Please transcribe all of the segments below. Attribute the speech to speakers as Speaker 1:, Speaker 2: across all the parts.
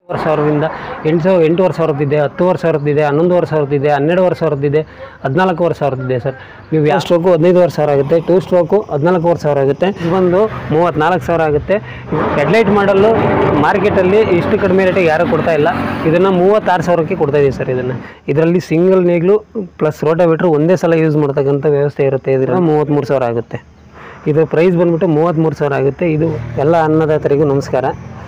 Speaker 1: ಎಂಟೂವರೆ ಸಾವಿರದಿಂದ ಎಂಟು ಸಾವಿರ ಎಂಟೂವರೆ ಸಾವಿರದ್ದಿದೆ ಹತ್ತುವರೆ ಸಾವಿರದ್ದಿದೆ ಹನ್ನೊಂದುವರೆ ಸಾವಿರದ್ದಿದೆ ಹನ್ನೆರಡುವರೆ ಸಾವಿರದ್ದಿದೆ ಹದಿನಾಲ್ಕುವರೆ ಸಾವಿರದ್ದಿದೆ ಸರ್ ನೀವು ಯಾವ ಸ್ಟ್ರೋಕು ಹದಿನೈದುವರೆ ಸಾವಿರ ಆಗುತ್ತೆ ಟೂ ಸ್ಟ್ರೋಕು ಹದಿನಾಲ್ಕುವರೆ ಸಾವಿರ ಆಗುತ್ತೆ ಇದು ಬಂದು ಮೂವತ್ತ್ನಾಲ್ಕು ಸಾವಿರ ಆಗುತ್ತೆ ಹೆಡ್ಲೈಟ್ ಮಾಡಲು ಮಾರ್ಕೆಟಲ್ಲಿ ಇಷ್ಟು ಕಡಿಮೆ ರೇಟಿಗೆ ಯಾರೂ ಕೊಡ್ತಾ ಇಲ್ಲ ಇದನ್ನು ಮೂವತ್ತಾರು ಸಾವಿರಕ್ಕೆ ಕೊಡ್ತಾ ಇದೀವಿ ಸರ್ ಇದನ್ನು ಇದರಲ್ಲಿ ಸಿಂಗಲ್ ನೇಗ್ಲು ಪ್ಲಸ್ ರೋಟಾವೇಟ್ರ್ ಒಂದೇ ಸಲ ಯೂಸ್ ಮಾಡ್ತಕ್ಕಂಥ ವ್ಯವಸ್ಥೆ ಇರುತ್ತೆ ಇದರಲ್ಲಿ ಮೂವತ್ತ್ಮೂರು ಸಾವಿರ ಆಗುತ್ತೆ ಇದು ಪ್ರೈಸ್ ಬಂದ್ಬಿಟ್ಟು ಮೂವತ್ತ್ಮೂರು ಸಾವಿರ ಆಗುತ್ತೆ ಇದು ಎಲ್ಲ ಅನ್ನದಾತರಿಗೂ ನಮಸ್ಕಾರ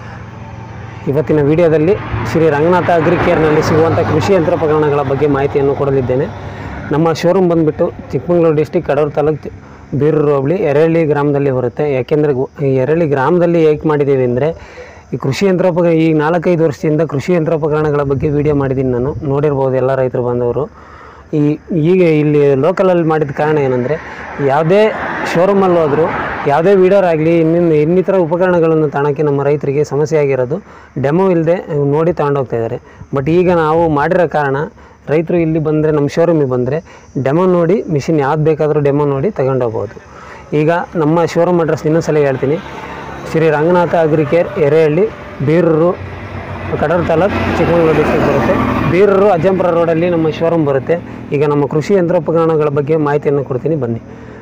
Speaker 1: ಇವತ್ತಿನ ವಿಡಿಯೋದಲ್ಲಿ ಶ್ರೀ ರಂಗನಾಥ ಅಗ್ರಿಕೇರ್ನಲ್ಲಿ ಸಿಗುವಂಥ ಕೃಷಿ ಯಂತ್ರೋಪಕರಣಗಳ ಬಗ್ಗೆ ಮಾಹಿತಿಯನ್ನು ಕೊಡಲಿದ್ದೇನೆ ನಮ್ಮ ಶೋರೂಮ್ ಬಂದುಬಿಟ್ಟು ಚಿಕ್ಕಮಗಳೂರು ಡಿಸ್ಟಿಕ್ ಕಡೂರು ತಾಲೂಕು ಚಿ- ಬೀರೂರು ಹೋಬಳಿ ಎರಳ್ಳಿ ಗ್ರಾಮದಲ್ಲಿ ಬರುತ್ತೆ ಯಾಕೆಂದರೆ ಈ ಎರಳ್ಳಿ ಗ್ರಾಮದಲ್ಲಿ ಏಕೆ ಮಾಡಿದ್ದೀವಿ ಅಂದರೆ ಈ ಕೃಷಿ ಯಂತ್ರೋಪಕ ಈ ನಾಲ್ಕೈದು ವರ್ಷದಿಂದ ಕೃಷಿ ಯಂತ್ರೋಪಕರಣಗಳ ಬಗ್ಗೆ ವಿಡಿಯೋ ಮಾಡಿದ್ದೀನಿ ನಾನು ನೋಡಿರ್ಬೋದು ಎಲ್ಲ ರೈತರು ಬಂದವರು ಈ ಈಗ ಇಲ್ಲಿ ಲೋಕಲಲ್ಲಿ ಮಾಡಿದ ಕಾರಣ ಏನಂದರೆ ಯಾವುದೇ ಶೋರೂಮಲ್ಲಿ ಹೋದರೂ ಯಾವುದೇ ವೀಡರ್ ಆಗಲಿ ಇನ್ನಿನ್ನು ಇನ್ನಿತರ ಉಪಕರಣಗಳನ್ನು ತಗೊಳಕ್ಕೆ ನಮ್ಮ ರೈತರಿಗೆ ಸಮಸ್ಯೆ ಆಗಿರೋದು ಡೆಮೋ ಇಲ್ಲದೆ ನೋಡಿ ತಗೊಂಡೋಗ್ತಾ ಇದ್ದಾರೆ ಬಟ್ ಈಗ ನಾವು ಮಾಡಿರೋ ಕಾರಣ ರೈತರು ಇಲ್ಲಿ ಬಂದರೆ ನಮ್ಮ ಶೋರೂಮಿಗೆ ಬಂದರೆ ಡೆಮೋ ನೋಡಿ ಮಿಷಿನ್ ಯಾವ್ದು ಬೇಕಾದರೂ ಡೆಮೋ ನೋಡಿ ತಗೊಂಡೋಗ್ಬೋದು ಈಗ ನಮ್ಮ ಶೋರೂಮ್ ಅಡ್ರೆಸ್ ಇನ್ನೊಂದ್ಸಲ ಹೇಳ್ತೀನಿ ಶ್ರೀ ರಂಗನಾಥ ಅಗ್ರಿಕೇರ್ ಎರೆಹಳ್ಳಿ ಬೀರೂರು ಕಡೂರು ತಾಲೂಕು ಚಿಕ್ಕಮಗಳೂರು ಡಿಸ್ಟಿಕ್ ಬರುತ್ತೆ ಬೀರೂರು ಅಜ್ಜಂಪುರ ರೋಡಲ್ಲಿ ನಮ್ಮ ಶೋರೂಮ್ ಬರುತ್ತೆ ಈಗ ನಮ್ಮ ಕೃಷಿ ಯಂತ್ರೋಪಕರಣಗಳ ಬಗ್ಗೆ ಮಾಹಿತಿಯನ್ನು ಕೊಡ್ತೀನಿ ಬನ್ನಿ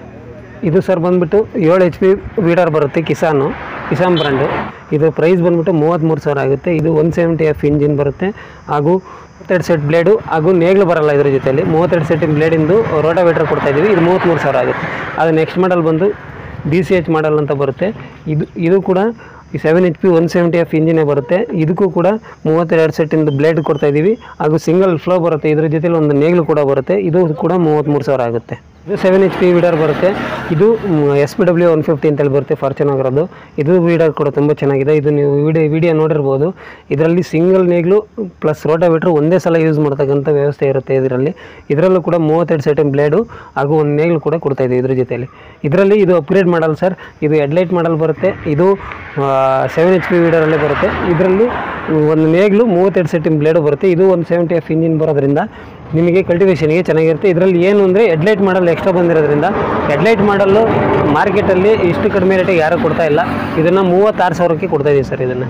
Speaker 1: ಇದು ಸರ್ ಬಂದ್ಬಿಟ್ಟು ಏಳು ಎಚ್ ಪಿ ವೀಡರ್ ಬರುತ್ತೆ ಕಿಸಾನು ಕಿಸಾನ್ ಬ್ರ್ಯಾಂಡು ಇದು ಪ್ರೈಸ್ ಬಂದ್ಬಿಟ್ಟು ಮೂವತ್ತ್ಮೂರು ಸಾವಿರ ಆಗುತ್ತೆ ಇದು ಒನ್ ಸೆವೆಂಟಿ ಎಫ್ ಇಂಜಿನ್ ಬರುತ್ತೆ ಹಾಗೂ ಮೂವತ್ತೆರಡು ಸೆಟ್ ಬ್ಲೇಡು ಹಾಗೂ ನೇಗ್ಲು ಬರಲ್ಲ ಇದ್ರ ಜೊತೆಯಲ್ಲಿ ಮೂವತ್ತೆರಡು ಸೆಟ್ಟಿನ ಬ್ಲೇಡಿಂದು ರೋಟಾವೇಟ್ರ್ ಕೊಡ್ತಾ ಇದ್ದೀವಿ ಇದು ಮೂವತ್ತ್ಮೂರು ಸಾವಿರ ಆಗುತ್ತೆ ಅದು ನೆಕ್ಸ್ಟ್ ಮಾಡಲ್ ಬಂದು ಡಿ ಸಿ ಎಚ್ ಮಾಡಲ್ ಅಂತ ಬರುತ್ತೆ ಇದು ಇದು ಕೂಡ ಈ seven H P one seventy F ಇಂಜಿನೇ ಬರುತ್ತೆ ಇದಕ್ಕೂ ಕೂಡ ಮೂವತ್ತೆರಡು ಸೆಟ್ಟಿಂದು ಬ್ಲೇಡ್ ಕೊಡ್ತಾ ಇದ್ದೀವಿ ಹಾಗೂ ಸಿಂಗಲ್ ಫ್ಲೋ ಬರುತ್ತೆ ಇದ್ರ ಜೊತೆಲಿ ಒಂದು ನೇಗ್ಲು ಕೂಡ ಬರುತ್ತೆ ಇದು ಕೂಡ ಮೂವತ್ತ್ಮೂರು ಸಾವಿರ ಆಗುತ್ತೆ ಇದು ಸೆವೆನ್ ಎಚ್ ಪಿ ವೀಡರ್ ಬರುತ್ತೆ ಇದು S P W one fifty ಅಂತೇಳಿ ಬರುತ್ತೆ ಫಾರ್ಚುನಗರದ್ದು ಇದು ವೀಡರ್ ಕೂಡ ತುಂಬ ಚೆನ್ನಾಗಿದೆ ಇದು ನೀವು ವಿಡಿಯೋ ವಿಡಿಯೋ ನೋಡಿರ್ಬೋದು ಇದರಲ್ಲಿ ಸಿಂಗಲ್ ನೇಗ್ಲು ಪ್ಲಸ್ ರೋಟಾವೇಟ್ರ್ ಒಂದೇ ಸಲ ಯೂಸ್ ಮಾಡ್ತಕ್ಕಂಥ ವ್ಯವಸ್ಥೆ ಇರುತ್ತೆ ಇದರಲ್ಲಿ ಇದರಲ್ಲೂ ಕೂಡ ಮೂವತ್ತೆರಡು ಸೆಟಿನ್ ಬ್ಲೇಡು ಹಾಗೂ ಒಂದು ನೇಗ್ಲು ಕೂಡ ಕೊಡ್ತಾ ಇದೆ ಇದ್ರ ಜೊತೆಯಲ್ಲಿ ಇದರಲ್ಲಿ ಇದು ಅಪ್ಗ್ರೇಡ್ ಮಾಡಲ್ ಸರ್ ಇದು ಹೆಡ್ಲೈಟ್ ಮಾಡಲ್ ಬರುತ್ತೆ ಇದು ಸೆವೆನ್ ಎಚ್ ಪಿ ವೀಡರಲ್ಲೇ ಬರುತ್ತೆ ಇದರಲ್ಲಿ ಒಂದು ನೇಗ್ಲು ಮೂವತ್ತೆರಡು ಸೆಟ್ಟಿನ ಬ್ಲೇಡು ಬರುತ್ತೆ ಇದು ಒಂದು ಸೆವೆಂಟಿ ಎಫ್ ಇಂಜಿನ್ ಬರೋದ್ರಿಂದ ನಿಮಗೆ ಕಲ್ಟಿವೇಷನ್ಗೆ ಚೆನ್ನಾಗಿರುತ್ತೆ ಇದರಲ್ಲಿ ಏನು ಅಂದರೆ ಹೆಡ್ಲೈಟ್ ಮಾಡಲ್ ಎಕ್ಸ್ಟ್ರಾ ಬಂದಿರೋದ್ರಿಂದ ಹೆಡ್ಲೈಟ್ ಮಾಡಲ್ಲು ಮಾರ್ಕೆಟಲ್ಲಿ ಇಷ್ಟು ಕಡಿಮೆ ರೇಟಿಗೆ ಯಾರೂ ಕೊಡ್ತಾ ಇಲ್ಲ ಇದನ್ನು ಮೂವತ್ತಾರು ಸಾವಿರಕ್ಕೆ ಕೊಡ್ತಾ ಇದೀವಿ ಸರ್ ಇದನ್ನು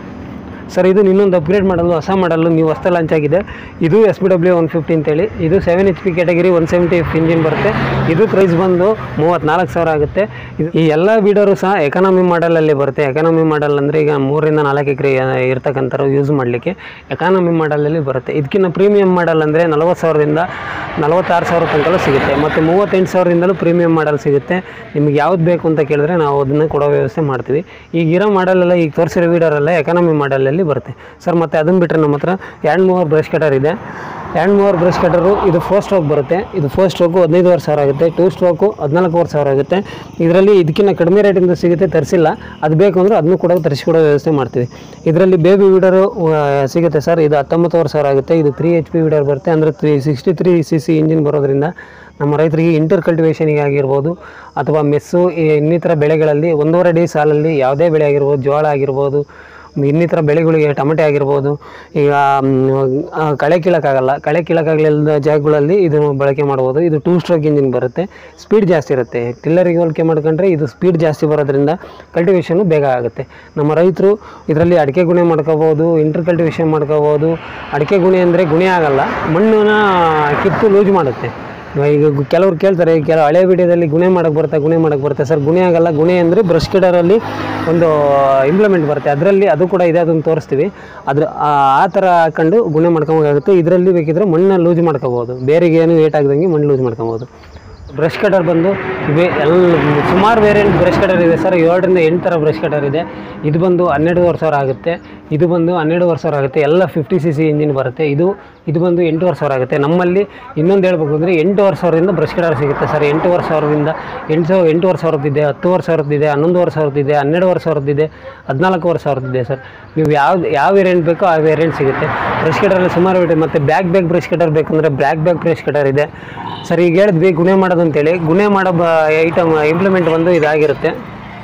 Speaker 1: ಸರ್ ಇದು ಇನ್ನೊಂದು ಅಪ್ಗ್ರೇಡ್ ಮಾಡಲು ಹೊಸ ಮಾಡಲು ನೀವು ಹೊಸ ಲಾಂಚ್ ಆಗಿದೆ ಇದು S B W one fifty ಅಂತೇಳಿ ಇದು seven H P category one seventy F engine ಬರುತ್ತೆ ಇದು ಪ್ರೈಸ್ ಬಂದು ಮೂವತ್ತ್ನಾಲ್ಕು ಸಾವಿರ ಆಗುತ್ತೆ ಇದು ಈ ಎಲ್ಲ ವೀಡರು ಸಹ ಎಕಾನಮಿ ಮಾಡಲಲ್ಲಿ ಬರುತ್ತೆ ಎಕಾನಮಿ ಮಾಡಲ್ ಅಂದರೆ ಈಗ ಮೂರರಿಂದ ನಾಲ್ಕು ಎಕರೆ ಇರ್ತಕ್ಕಂಥವ್ರು ಯೂಸ್ ಮಾಡಲಿಕ್ಕೆ ಎಕಾನಮಿ ಮಾಡಲಲ್ಲಿ ಬರುತ್ತೆ ಇದಕ್ಕಿಂತ ಪ್ರೀಮಿಯಂ ಮಾಡಲ್ ಅಂದರೆ ನಲವತ್ತು ಸಾವಿರದಿಂದ ನಲವತ್ತಾರು ಸಾವಿರ ತನಕಲೂ ಸಿಗುತ್ತೆ ಮತ್ತು ಮೂವತ್ತೆಂಟು ಸಾವಿರದಿಂದಲೂ ಪ್ರೀಮಿಯಂ ಮಾಡಲ್ ಸಿಗುತ್ತೆ ನಿಮ್ಗೆ ಯಾವ್ದು ಬೇಕು ಅಂತ ಕೇಳಿದ್ರೆ ನಾವು ಅದನ್ನು ಕೊಡೋ ವ್ಯವಸ್ಥೆ ಮಾಡ್ತೀವಿ ಈಗ ಇರೋ ಮಾಡಲೆಲ್ಲ ಈಗ ತೋರಿಸಿರೋ ವೀಡರೆಲ್ಲ ಎಕಾನಮಿ ಮಾಡಲಲ್ಲಿ ಬರುತ್ತೆ ಸರ್ ಮತ್ತು ಅದನ್ನು ಬಿಟ್ಟರೆ ನಮ್ಮ ಹತ್ರ ಹ್ಯಾಂಡ್ ಮೂವರ್ ಬ್ರಷ್ ಕಟರ್ ಇದೆ ಹ್ಯಾಂಡ್ ಮೂವರ್ ಬ್ರಷ್ ಕಟರು ಇದು ಫೋರ್ ಸ್ಟ್ರೋಕ್ ಬರುತ್ತೆ ಇದು ಫೋರ್ ಸ್ಟ್ರೋಕು ಹದಿನೈದುವರೆ ಸಾವಿರ ಆಗುತ್ತೆ ಟೂ ಸ್ಟ್ರೋಕು ಹದಿನಾಲ್ಕುವರೆ ಸಾವಿರ ಆಗುತ್ತೆ ಇದರಲ್ಲಿ ಇದಕ್ಕಿಂತ ಕಡಿಮೆ ರೇಟಿಂದ ಸಿಗುತ್ತೆ ತರಿಸಿಲ್ಲ ಅದು ಬೇಕು ಅಂದರೆ ಅದನ್ನು ಕೂಡ ತರಿಸ್ಕೊಡೋ ವ್ಯವಸ್ಥೆ ಮಾಡ್ತೀವಿ ಇದರಲ್ಲಿ ಬೇಬಿ ವೀಡರು ಸಿಗುತ್ತೆ ಸರ್ ಇದು ಹತ್ತೊಂಬತ್ತುವರೆ ಸಾವಿರ ಆಗುತ್ತೆ ಇದು ತ್ರೀ ಎಚ್ ಪಿ ವೀಡರ್ ಬರುತ್ತೆ ಅಂದರೆ three sixty three C C engine ಬರೋದ್ರಿಂದ ನಮ್ಮ ರೈತರಿಗೆ ಇಂಟರ್ ಕಲ್ಟಿವೇಷನಿಗೆ ಆಗಿರ್ಬೋದು ಅಥವಾ ಮೆಸ್ಸು ಈ ಇನ್ನಿತರ ಬೆಳೆಗಳಲ್ಲಿ ಒಂದೂವರೆ ಡಿ ಸಾಲಲ್ಲಿ ಯಾವುದೇ ಬೆಳೆ ಆಗಿರ್ಬೋದು ಜೋಳ ಆಗಿರ್ಬೋದು ಇನ್ನಿತರ ಬೆಳೆಗಳಿಗೆ ಟೊಮೆಟೊ ಆಗಿರ್ಬೋದು ಈಗ ಮ್, ಆ, ಕಳೆ ಕೀಳಕ್ಕಾಗಲ್ಲ ಕಳೆ ಕೀಳಕ್ಕಾಗಲಿಲ್ಲದ ಜಾಗಗಳಲ್ಲಿ ಇದನ್ನು ಬಳಕೆ ಮಾಡ್ಬೋದು ಇದು ಟೂ ಸ್ಟ್ರೋಕ್ ಇಂಜಿನ್ ಬರುತ್ತೆ ಸ್ಪೀಡ್ ಜಾಸ್ತಿ ಇರುತ್ತೆ ಟಿಲ್ಲರಿಗೆ ಹೋಲಿಕೆ ಮಾಡ್ಕೊಂಡ್ರೆ ಇದು ಸ್ಪೀಡ್ ಜಾಸ್ತಿ ಬರೋದ್ರಿಂದ ಕಲ್ಟಿವೇಷನು ಬೇಗ ಆಗುತ್ತೆ ನಮ್ಮ ರೈತರು ಇದರಲ್ಲಿ ಅಡಿಕೆ ಗುಣೆ ಮಾಡ್ಕೋಬೋದು ಇಂಟರ್ ಕಲ್ಟಿವೇಷನ್ ಮಾಡ್ಕೋಬೋದು ಅಡಿಕೆ ಗುಣೆ ಅಂದರೆ ಗುಣೆ ಆಗಲ್ಲ ಮಣ್ಣನ್ನ ಕಿತ್ತು ಲೂಸ್ ಮಾಡುತ್ತೆ ಈಗ ಗು- ಕೆಲವ್ರು ಕೇಳ್ತಾರೆ ಕೆಲವು ಹಳೆ ವಿಡಿಯೋದಲ್ಲಿ ಗುಣೆ ಮಾಡಕ್ಕೆ ಬರುತ್ತೆ ಗುಣೆ ಮಾಡಕ್ಕೆ ಬರುತ್ತೆ ಸರ್ ಗುಣೆ ಆಗಲ್ಲ ಗುಣೆ ಅಂದರೆ ಬ್ರಷ್ ಕಿಡರಲ್ಲಿ ಒಂದು ಇಂಪ್ಲಿಮೆಂಟ್ ಬರುತ್ತೆ ಅದರಲ್ಲಿ ಅದು ಕೂಡ ಇದೆ ಅದನ್ನು ತೋರಿಸ್ತೀವಿ ಅದ್ರ ಆ ಆ ಥರ ಹಾಕೊಂಡು ಗುಣೆ ಮಾಡ್ಕೊಬೇಕಾಗುತ್ತೆ ಇದರಲ್ಲಿ ಬೇಕಿದ್ರೆ ಮಣ್ಣು ಲೂಸ್ ಮಾಡ್ಕೋಬೋದು ಬೇರೆಗೆ ಏನು ಏಟ್ ಆಗದಂಗೆ ಮಣ್ಣು ಲೂಸ್ ಮಾಡ್ಕೊಬೋದು ಬ್ರಷ್ ಕಟರ್ ಬಂದು ಇವೆ ಎಲ್ಲ ಸುಮಾರು ವೇರಿಯಂಟ್ ಬ್ರಷ್ ಕಟರ್ ಇದೆ ಸರ್ ಏಳರಿಂದ ಎಂಟು ಥರ ಬ್ರಷ್ ಕಟರ್ ಇದೆ ಇದು ಬಂದು ಹನ್ನೆರಡುವರೆ ಸಾವಿರ ಆಗುತ್ತೆ ಇದು ಬಂದು ಹನ್ನೆರಡುವರೆ ಸಾವಿರ ಆಗುತ್ತೆ ಎಲ್ಲ ಫಿಫ್ಟಿ ಸಿ ಸಿ ಇಂಜಿನ್ ಬರುತ್ತೆ ಇದು ಇದು ಬಂದು ಎಂಟೂವರೆ ಸಾವಿರ ಆಗುತ್ತೆ ನಮ್ಮಲ್ಲಿ ಇನ್ನೊಂದು ಹೇಳ್ಬೇಕು ಅಂದರೆ ಎಂಟೂವರೆ ಸಾವಿರದಿಂದ ಬ್ರಷ್ ಕಟರ್ ಸಿಗುತ್ತೆ ಸರ್ ಎಂಟೂವರೆ ಸಾವಿರದಿಂದ ಎಂಟು ಸಾವಿರ ಎಂಟೂವರೆ ಸಾವಿರದ್ದಿದೆ ಹತ್ತುವರೆ ಸಾವಿರದ್ದಿದೆ ಹನ್ನೊಂದುವರೆ ಸಾವಿರದ್ದಿದೆ ಹನ್ನೆರಡುವರೆ ಸಾವಿರದ್ದಿದೆ ಹದಿನಾಲ್ಕುವರೆ ಸಾವಿರದ್ದಿದೆ ಸರ್ ನೀವು ಯಾವ್ದು ಯಾವ ವೇರಿಯಂಟ್ ಬೇಕೋ ಆ ವೇರಿಯಂಟ್ ಸಿಗುತ್ತೆ ಬ್ರಷ್ ಕಟರಲ್ಲಿ ಸುಮಾರು ಇದೆ ಮತ್ತು ಬ್ಯಾಕ್ ಬ್ಯಾಕ್ ಬ್ರಷ್ ಕಟರ್ ಬೇಕಂದರೆ ಬ್ಲ್ಯಾಕ್ ಬ್ಯಾಕ್ ಬ್ರಷ್ ಕಟರ್ ಇದೆ ಸರ್ ಈಗ ಹೇಳಿದ್ವಿ ಗುಣೆ ಮಾಡೋದು ಅಂತೇಳಿ ಗುಣೆ ಮಾಡೋ ಬ ಐಟಮ್ ಇಂಪ್ಲಿಮೆಂಟ್ ಬಂದು ಇದಾಗಿರುತ್ತೆ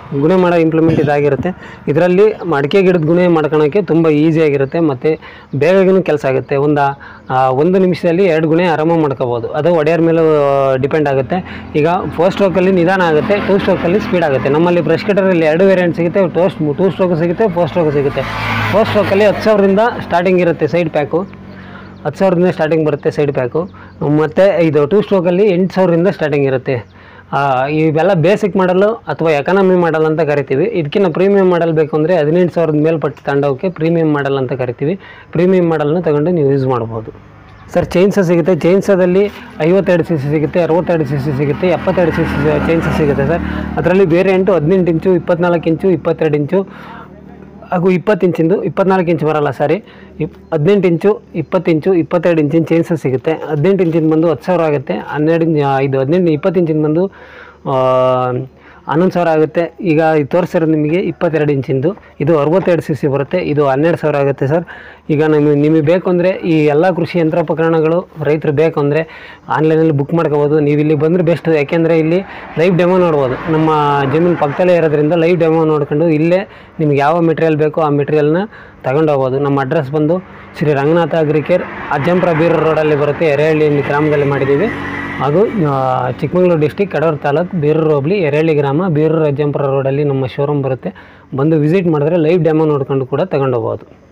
Speaker 1: ಗುಣೆ ಮಾಡೋ ಇಂಪ್ಲಿಮೆಂಟ್ ಇದಾಗಿರುತ್ತೆ ಇದರಲ್ಲಿ ಅಡಿಕೆ ಗಿಡದ ಗುಣೆ ಮಾಡ್ಕೊಳಕ್ಕೆ ತುಂಬ ಈಸಿಯಾಗಿರುತ್ತೆ ಮತ್ತು ಬೇಗನೂ ಕೆಲಸ ಆಗುತ್ತೆ ಒಂದು ಆ, ಒಂದು ನಿಮಿಷದಲ್ಲಿ ಎರಡು ಗುಣೆ ಆರಾಮಾಗಿ ಮಾಡ್ಕೋಬೋದು ಅದು ಒಡೆಯರ್ ಮೇಲೆ ಡಿಪೆಂಡ್ ಆಗುತ್ತೆ ಈಗ ಫೋರ್ ಸ್ಟ್ರೋಕಲ್ಲಿ ನಿಧಾನ ಆಗುತ್ತೆ ಟೂ ಸ್ಟ್ರೋಕಲ್ಲಿ ಸ್ಪೀಡ್ ಆಗುತ್ತೆ ನಮ್ಮಲ್ಲಿ ಬ್ರಷ್ ಕಟರಲ್ಲಿ ಎರಡು ವೇರಿಯಂಟ್ ಸಿಗುತ್ತೆ ಟೋಸ್ಟ್ ಟೂ ಸ್ಟ್ರೋಕ್ ಸಿಗುತ್ತೆ ಫೋರ್ ಸ್ಟ್ರೋಕ್ ಸಿಗುತ್ತೆ ಫೋರ್ ಸ್ಟ್ರೋಕಲ್ಲಿ ಹತ್ತು ಸಾವಿರದಿಂದ ಸ್ಟಾರ್ಟಿಂಗ್ ಇರುತ್ತೆ ಸೈಡ್ ಪ್ಯಾಕು ಹತ್ತು ಸಾವಿರದಿಂದ ಸ್ಟಾರ್ಟಿಂಗ್ ಬರುತ್ತೆ ಸೈಡ್ ಪ್ಯಾಕು ಮತ್ತು ಇದು ಟೂ ಸ್ಟ್ರೋಕಲ್ಲಿ ಎಂಟು ಸಾವಿರದಿಂದ ಸ್ಟಾರ್ಟಿಂಗ್ ಇರುತ್ತೆ ಆ, ಇವೆಲ್ಲ ಬೇಸಿಕ್ ಮಾಡಲು ಅಥವಾ ಎಕಾನಮಿ ಮಾಡಲ್ ಅಂತ ಕರಿತೀವಿ ಇದಕ್ಕಿಂತ ಪ್ರೀಮಿಯಂ ಮಾಡಲ್ ಬೇಕು ಅಂದರೆ ಹದಿನೆಂಟು ಸಾವಿರದ ಮೇಲ್ಪಟ್ಟು ತಗೊಂಡೋಕ್ಕೆ ಪ್ರೀಮಿಯಂ ಮಾಡಲ್ ಅಂತ ಕರಿತೀವಿ ಪ್ರೀಮಿಯಂ ಮಾಡಲ್ನ ತಗೊಂಡು ನೀವು ಯೂಸ್ ಮಾಡ್ಬೋದು ಸರ್ ಚೈನ್ಸ ಸಿಗುತ್ತೆ ಚೈನ್ಸದಲ್ಲಿ ಐವತ್ತೆರಡು ಸಿ ಸಿ ಸಿಗುತ್ತೆ ಅರವತ್ತೆರಡು ಸಿ ಸಿ ಸಿಗುತ್ತೆ ಎಪ್ಪತ್ತೆರಡು ಸಿ ಸಿ ಚೈನ್ಸ ಸಿಗುತ್ತೆ ಸರ್ ಅದರಲ್ಲಿ ವೇರಿಯಂಟು ಹದಿನೆಂಟು ಇಂಚು ಇಪ್ಪತ್ನಾಲ್ಕು ಇಂಚು ಇಪ್ಪತ್ತೆರಡು ಇಂಚು ಹಾಗೂ ಇಪ್ಪತ್ತು ಇಂಚಿಂದು ಇಪ್ಪತ್ನಾಲ್ಕು ಇಂಚ್ ಬರಲ್ಲ ಸಾರಿ ಇಪ್ ಹದಿನೆಂಟು ಇಂಚು ಇಪ್ಪತ್ತು ಇಂಚು ಇಪ್ಪತ್ತೆರಡು ಇಂಚಿನ ಚೈನ್ಸಸ್ ಸಿಗುತ್ತೆ ಹದಿನೆಂಟು ಇಂಚಿನ ಬಂದು ಹತ್ತು ಸಾವಿರ ಆಗುತ್ತೆ ಹನ್ನೆರಡು ಇಂಚ್ ಇದು ಹದಿನೆಂಟು ಇಪ್ಪತ್ತು ಇಂಚಿನ ಬಂದು ಆ, ಹನ್ನೊಂದು ಸಾವಿರ ಆಗುತ್ತೆ ಈಗ ಇದು ತೋರಿಸಿರೋದು ನಿಮಗೆ ಇಪ್ಪತ್ತೆರಡು ಇಂಚಿಂದು ಇದು ಅರವತ್ತೆರಡು ಸಿ ಸಿ ಬರುತ್ತೆ ಇದು ಹನ್ನೆರಡು ಸಾವಿರ ಆಗುತ್ತೆ ಸರ್ ಈಗ ನಮಗೆ ನಿಮಗೆ ಬೇಕು ಅಂದರೆ ಈ ಎಲ್ಲ ಕೃಷಿ ಯಂತ್ರೋಪಕರಣಗಳು ರೈತರು ಬೇಕು ಅಂದರೆ ಆನ್ಲೈನಲ್ಲಿ ಬುಕ್ ಮಾಡ್ಕೋಬೋದು ನೀವು ಇಲ್ಲಿ ಬಂದರೆ ಬೆಸ್ಟ್ ಯಾಕೆಂದರೆ ಇಲ್ಲಿ ಲೈವ್ ಡೆಮೋ ನೋಡ್ಬೋದು ನಮ್ಮ ಜಮೀನು ಪಕ್ಕದಲ್ಲೇ ಇರೋದ್ರಿಂದ ಲೈವ್ ಡೆಮೋ ನೋಡ್ಕೊಂಡು ಇಲ್ಲೇ ನಿಮ್ಗೆ ಯಾವ ಮೆಟೀರಿಯಲ್ ಬೇಕೋ ಆ ಮೆಟೀರಿಯಲ್ನ ತಗೊಂಡು ಹೋಗ್ಬೋದು ನಮ್ಮ ಅಡ್ರೆಸ್ ಬಂದು ಶ್ರೀ ರಂಗನಾಥ ಅಗ್ರಿಕೇರ್ ಅಜ್ಜಂಪುರ ಬೀರೂರು ರೋಡಲ್ಲಿ ಬರುತ್ತೆ ಎರೆಹಳ್ಳಿ ಗ್ರಾಮದಲ್ಲಿ ಮಾಡಿದ್ದೀವಿ ಹಾಗೂ ಆ, ಚಿಕ್ಕಮಗಳೂರು ಡಿಸ್ಟಿಕ್ ಕಡೂರು ತಾಲೂಕು ಬೀರೂರು ಹೋಬಳಿ ಎರೆಹಳ್ಳಿ ಗ್ರಾಮ ಬೀರೂರು ಅಜ್ಜಂಪುರ ರೋಡಲ್ಲಿ ನಮ್ಮ ಶೋರೂಮ್ ಬರುತ್ತೆ ಬಂದು ವಿಸಿಟ್ ಮಾಡಿದ್ರೆ ಲೈವ್ ಡೆಮೋ ನೋಡ್ಕೊಂಡು ಕೂಡ ತಗೊಂಡು ಹೋಗ್ಬೋದು